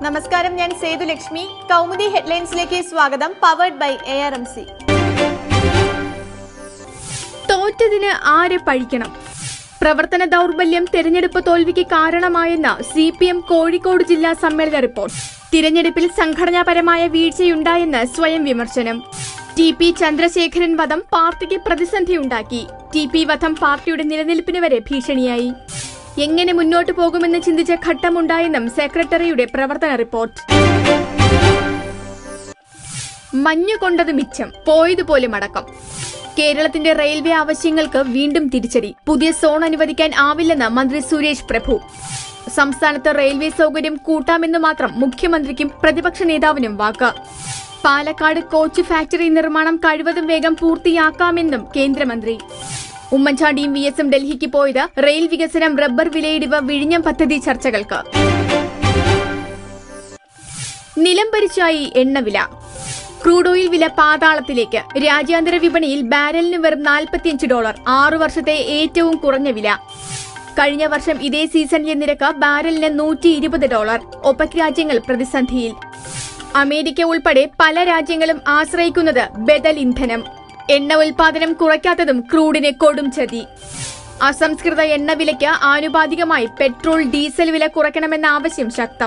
നമസ്കാരം ഞാൻ സേതു ലക്ഷ്മി കൗമുദി ഹെഡ്ലൈൻസിലേക്ക് സ്വാഗതം powered by A R M C തോറ്റതിന് ആരെ പഴിക്കണം പ്രവർത്തന ദൗർബല്യം തെരഞ്ഞെടുപ്പ് തോൽവിക്ക് കാരണമായെന്ന് സി പി എം കോഴിക്കോട് ജില്ലാ സമ്മേളന റിപ്പോർട്ട് തിരഞ്ഞെടുപ്പിൽ സംഘടനാപരമായ വീഴ്ചയുണ്ടായെന്ന് സ്വയം വിമർശനം ടി പി ചന്ദ്രശേഖരൻ വധം പാർട്ടിക്ക് പ്രതിസന്ധിയുണ്ടാക്കി ടി പി വധം പാർട്ടിയുടെ നിലനിൽപ്പിന് വരെ ഭീഷണിയായി എങ്ങനെ മുന്നോട്ടു പോകുമെന്ന് ചിന്തിച്ച ഘട്ടമുണ്ടായെന്നും സെക്രട്ടറിയുടെ പ്രവർത്തന റിപ്പോർട്ട് മഞ്ഞുകൊണ്ടത് മിച്ചം പോയതുപോലെ മടക്കം കേരളത്തിന്റെ റെയിൽവേ ആവശ്യങ്ങൾക്ക് വീണ്ടും തിരിച്ചടി പുതിയ സോൺ അനുവദിക്കാൻ ആവില്ലെന്ന് മന്ത്രി സുരേഷ് പ്രഭു സംസ്ഥാനത്ത് റെയിൽവേ സൗകര്യം കൂട്ടാമെന്ന് മാത്രം മുഖ്യമന്ത്രിക്കും പ്രതിപക്ഷ നേതാവിനും വാക്ക് പാലക്കാട് കോച്ച് ഫാക്ടറി നിർമ്മാണം കഴിവതും വേഗം പൂർത്തിയാക്കാമെന്നും കേന്ദ്രമന്ത്രി ഉമ്മൻചാണ്ടിയും വി എസും ഡൽഹിക്ക് പോയത് റെയിൽ വികസനം റബ്ബർ വിലയിടിവ് വിഴിഞ്ഞം പദ്ധതി ചർച്ചകൾക്ക് നിലംപരിച്ചായി എണ്ണവില ക്രൂഡ് ഓയിൽ വില പാതാളത്തിലേക്ക് രാജ്യാന്തര വിപണിയിൽ ബാരലിന് വെറും 45 ഡോളർ ആറു വർഷത്തെ ഏറ്റവും കുറഞ്ഞ വില കഴിഞ്ഞ വർഷം ഇതേ സീസണിലെ നിരക്ക് ബാരലിന് നൂറ്റി ഇരുപത് ഡോളർ ഒപെക് രാജ്യങ്ങൾ പ്രതിസന്ധിയിൽ അമേരിക്ക ഉൾപ്പെടെ പല രാജ്യങ്ങളും ആശ്രയിക്കുന്നത് ബദൽ ഇന്ധനം എണ്ണ ഉൽപാദനം കുറയ്ക്കാത്തതും ക്രൂഡിന് കൊടും ചതി അസംസ്കൃത എണ്ണ വിലയ്ക്ക് ആനുപാതികമായി പെട്രോൾ ഡീസൽ വില കുറയ്ക്കണമെന്ന ആവശ്യം ശക്തം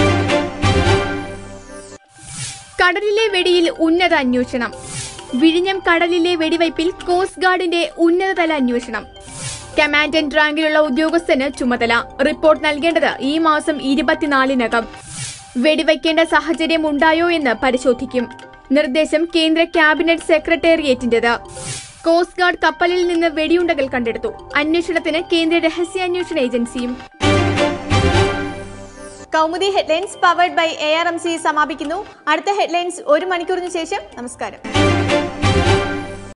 കടലിലെ വെടിയിൽ ഉന്നത അന്വേഷണം വിഴിഞ്ഞം കടലിലെ വെടിവയ്പിൽ കോസ്റ്റ് ഗാർഡിന്റെ ഉന്നതതല അന്വേഷണം കമാൻഡന്റ് റാങ്കിലുള്ള ഉദ്യോഗസ്ഥന് ചുമതല റിപ്പോർട്ട് നൽകേണ്ടത് ഈ മാസം ഇരുപത്തിനാലിനകം വെടിവയ്ക്കേണ്ട സാഹചര്യം ഉണ്ടായോ എന്ന് പരിശോധിക്കും നിർദ്ദേശം കേന്ദ്ര ക്യാബിനറ്റ് സെക്രട്ടേറിയറ്റിന്റേത് കോസ്റ്റ് ഗാർഡ് കപ്പലിൽ നിന്ന് വെടിയുണ്ടകൾ കണ്ടെടുത്തു അന്വേഷണത്തിന് കേന്ദ്ര രഹസ്യാന്വേഷണ ഏജൻസിയും Kaumudi headlines powered by A R M C സമാപിക്കുന്നു അടുത്ത ഹെഡ്ലൈൻസ് ഒരു മണിക്കൂറിന് ശേഷം നമസ്കാരം